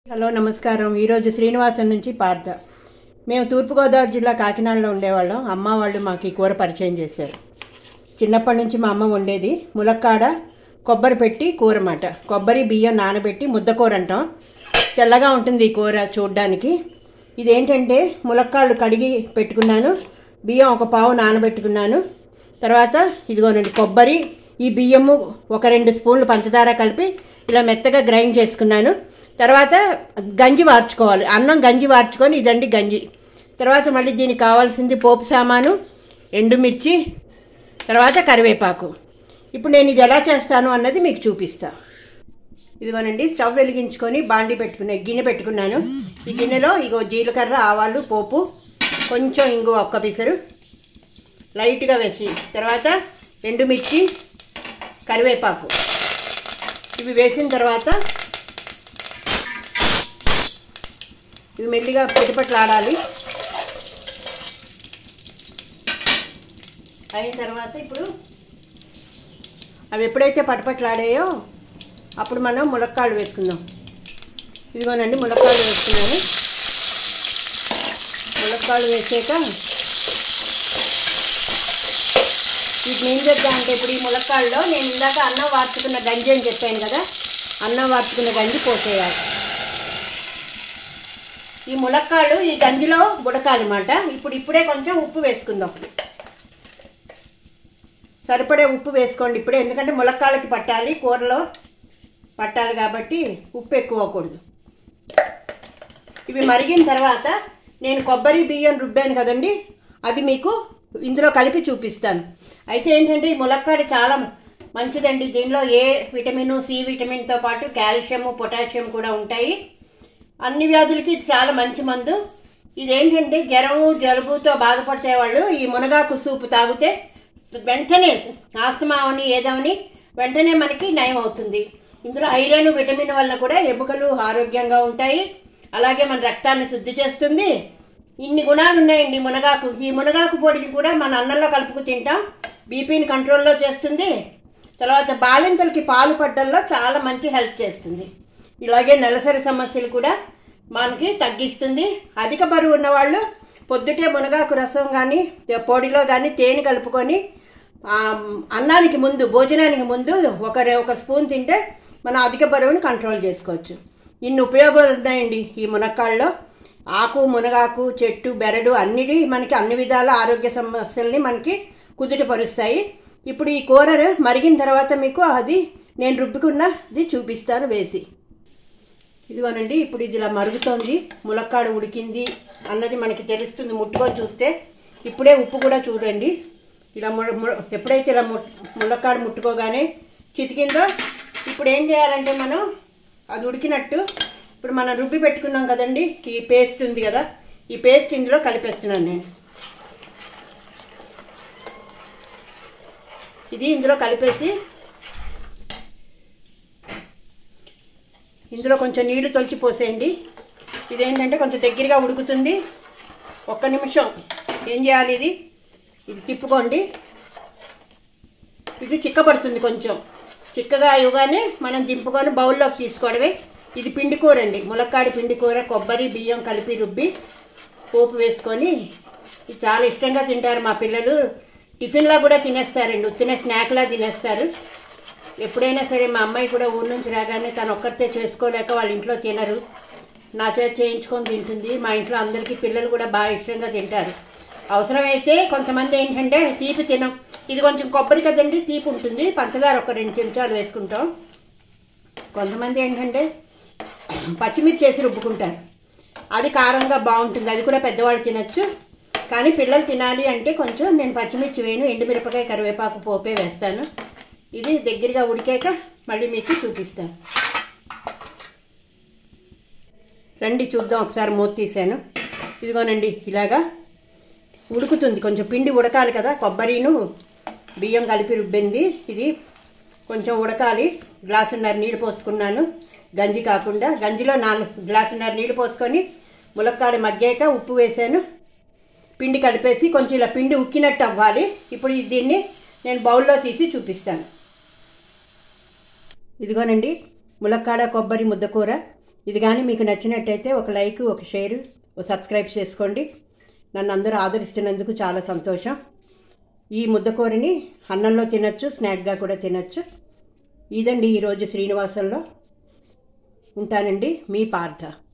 hello నమస్కారం ఈరోజు శ్రీనివాసం నుంచి పార్థ మేము తూర్పుగోదావరి జిల్లా కాకినాడలో ఉండేవాళ్ళం అమ్మ వాళ్ళు మాకు ఈ కూర పరిచయం చేశారు చిన్నప్పటి నుంచి మా అమ్మ వండేది ములక్కాడ కొబ్బరి పెట్టి కూర మాట కొబ్బరి బియ్యం నానబెట్టి ముద్దకూర అంటాం తెల్లగా ఉంటుంది ఈ కూర చూడ్డానికి ఇదేంటంటే ములక్కాళ్ళు కడిగి పెట్టుకున్నాను బియ్యం ఒక పావు నానబెట్టుకున్నాను తర్వాత ఇదిగోనండి కొబ్బరి ఈ బియ్యము ఒక రెండు స్పూన్లు పంచదార కలిపి ఇలా మెత్తగా గ్రైండ్ చేసుకున్నాను తర్వాత గంజి వార్చుకోవాలి అన్నం గంజి వార్చుకొని ఇదండి గంజి తర్వాత మళ్ళీ దీనికి కావాల్సింది పోపు సామాను ఎండుమిర్చి తర్వాత కరివేపాకు ఇప్పుడు నేను ఇది ఎలా చేస్తాను అన్నది మీకు చూపిస్తా ఇదిగోనండి స్టవ్ వెలిగించుకొని బాండి పెట్టుకునే గిన్నె పెట్టుకున్నాను ఈ గిన్నెలో ఇగో జీలకర్ర ఆవాలు పోపు కొంచెం ఇంగు ఒక్క పిసరు లైట్గా వేసి తర్వాత ఎండుమిర్చి కరివేపాకు ఇవి వేసిన తర్వాత ఇవి మెల్లిగా పొటిపట్లాడాలి అయిన తర్వాత ఇప్పుడు అవి ఎప్పుడైతే పటపట్లాడాయో అప్పుడు మనం ములక్కాళ్ళు వేసుకుందాం ఇదిగోనండి ములక్కాళ్ళు వేసుకున్నాను ములక్కాళ్ళు వేసాక వీటిని ఏం చేద్దాం అంటే ఇప్పుడు ఈ ములక్కాళ్ళలో నేను ఇందాక అన్నం వార్చుకున్న గంజి అని చెప్పాను కదా అన్నం వార్చుకున్న గంజి పోసేయాలి ఈ ములక్కాళ్ళు ఈ గంజిలో ఉడకాలన్నమాట ఇప్పుడు ఇప్పుడే కొంచెం ఉప్పు వేసుకుందాం సరిపడే ఉప్పు వేసుకోండి ఇప్పుడే ఎందుకంటే ములక్కాళ్ళకి పట్టాలి కూరలో పట్టాలి కాబట్టి ఉప్పు ఎక్కువ అవ్వకూడదు ఇవి మరిగిన తర్వాత నేను కొబ్బరి బియ్యం రుబ్బాను కదండి అది మీకు ఇందులో కలిపి చూపిస్తాను అయితే ఏంటంటే ఈ ములక్కాడ చాలా మంచిదండి దీనిలో ఏ విటమిన్ సి విటమిన్తో పాటు కాల్షియము పొటాషియం కూడా ఉంటాయి అన్ని వ్యాధులకి ఇది చాలా మంచి మందు ఇదేంటంటే జ్వరము జలుబుతో బాధపడితే వాళ్ళు ఈ మునగాకు సూపు తాగితే వెంటనే ఆస్తమా అని ఏదవని వెంటనే మనకి నయం అవుతుంది ఇందులో ఐరన్ విటమిన్ వల్ల కూడా ఎముకలు ఆరోగ్యంగా ఉంటాయి అలాగే మన రక్తాన్ని శుద్ధి చేస్తుంది ఇన్ని గుణాలు ఉన్నాయండి మునగాకు ఈ మునగాకు పొడిని కూడా మన అన్నంలో కలుపుకు తింటాం బీపీని కంట్రోల్లో చేస్తుంది తర్వాత బాలింతలకి పాలు పడ్డంలో చాలా మంచి హెల్ప్ చేస్తుంది ఇలాగే నెలసరి సమస్యలు కూడా మనకి తగ్గిస్తుంది అధిక బరువు ఉన్నవాళ్ళు పొద్దుటే మునగాకు రసం కానీ పొడిలో కానీ తేనె కలుపుకొని ఆ, అన్నానికి ముందు భోజనానికి ముందు ఒక రే- ఒక స్పూన్ తింటే మనం అధిక బరువుని కంట్రోల్ చేసుకోవచ్చు ఇన్ని ఉపయోగాలు ఉన్నాయండి ఈ మునక్కాళ్ళలో ఆకు మునగాకు చెట్టు బెరడు అన్నిటి మనకి అన్ని విధాల ఆరోగ్య సమస్యల్ని మనకి కుదుటపరుస్తాయి ఇప్పుడు ఈ కూర మరిగిన తర్వాత మీకు అది నేను రుబ్బుకున్నది చూపిస్తాను వేసి ఇదిగోనండి ఇప్పుడు ఇది ఇలా మరుగుతోంది ములక్కాడ ఉడికింది అన్నది మనకి తెలుస్తుంది ముట్టుకొని చూస్తే ఇప్పుడే ఉప్పు కూడా చూడండి ఇలా ము ము- ఎప్పుడైతే ఇలా ము ములక్కాడ ముట్టుకోగానే చితికిందో ఇప్పుడు ఏం చేయాలంటే మనం అది ఉడికినట్టు ఇప్పుడు మనం రుబ్బి పెట్టుకున్నాం కదండి ఈ పేస్ట్ ఉంది కదా ఈ పేస్ట్ ఇందులో కలిపేస్తున్నాను నేను ఇది ఇందులో కలిపేసి ఇందులో కొంచెం నీళ్లు తొలిచి పోసేయండి ఇదేంటంటే కొంచెం దగ్గరగా ఉడుకుతుంది ఒక్క నిమిషం ఏం చేయాలి ఇది ఇది తిప్పుకోండి ఇది చిక్కబడుతుంది కొంచెం చిక్కగా అయ్యగానే మనం దింపుకొని బౌల్లోకి తీసుకోవడమే ఇది పిండి కూర అండి ములక్కాడి పిండి కూర కొబ్బరి బియ్యం కలిపి రుబ్బి పోపు వేసుకొని ఇది చాలా ఇష్టంగా తింటారు మా పిల్లలు టిఫిన్లా కూడా తినేస్తారండి ఉత్తినే స్నాక్లా తినేస్తారు ఎప్పుడైనా సరే మా అమ్మాయి కూడా ఊరు నుంచి రాగానే తను ఒక్కరితే చేసుకోలేక వాళ్ళ ఇంట్లో తినరు నా చేత చేయించుకొని తింటుంది మా ఇంట్లో అందరికీ పిల్లలు కూడా బాగా ఇష్టంగా తింటారు అవసరమైతే కొంతమంది ఏంటంటే తీపి తినం ఇది కొంచెం కొబ్బరి కదండి తీపి ఉంటుంది పంచదార ఒక రెండు చెంచాలు వేసుకుంటాం కొంతమంది ఏంటంటే పచ్చిమిర్చి వేసి రుబ్బుకుంటారు అది కారంగా బాగుంటుంది అది కూడా పెద్దవాళ్ళు తినచ్చు కానీ పిల్లలు తినాలి అంటే కొంచెం నేను పచ్చిమిర్చి వేయను ఎండుమిరపకాయ కరివేపాకు పోపే వేస్తాను ఇది దగ్గరగా ఉడికాక మళ్ళీ మీకు చూపిస్తాను రండి చూద్దాం ఒకసారి మూత తీసాను ఇదిగోనండి ఇలాగా ఉడుకుతుంది కొంచెం పిండి ఉడకాలి కదా కొబ్బరిను బియ్యం కలిపి రుబ్బింది ఇది కొంచెం ఉడకాలి గ్లాసున్నర నీళ్ళు పోసుకున్నాను గంజి కాకుండా గంజిలో నాలుగు గ్లాసున్నర నీళ్ళు పోసుకొని ములక్కాడ మగ్గాక ఉప్పు వేసాను పిండి కలిపేసి కొంచెం ఇలా పిండి ఉక్కినట్టు అవ్వాలి ఇప్పుడు ఈ- దీన్ని నేను బౌల్లో తీసి చూపిస్తాను ఇదిగోనండి ములక్కాడ కొబ్బరి ముద్దకూర ఇది కానీ మీకు నచ్చినట్టయితే ఒక లైక్ ఒక షేర్ ఒక సబ్స్క్రైబ్ చేసుకోండి నన్ను అందరూ ఆదరిస్తున్నందుకు చాలా సంతోషం ఈ ముద్దకూరని అన్నంలో తినచ్చు స్నాక్గా కూడా తినచ్చు ఇదండి ఈరోజు శ్రీనివాసంలో ఉంటానండి మీ పార్థ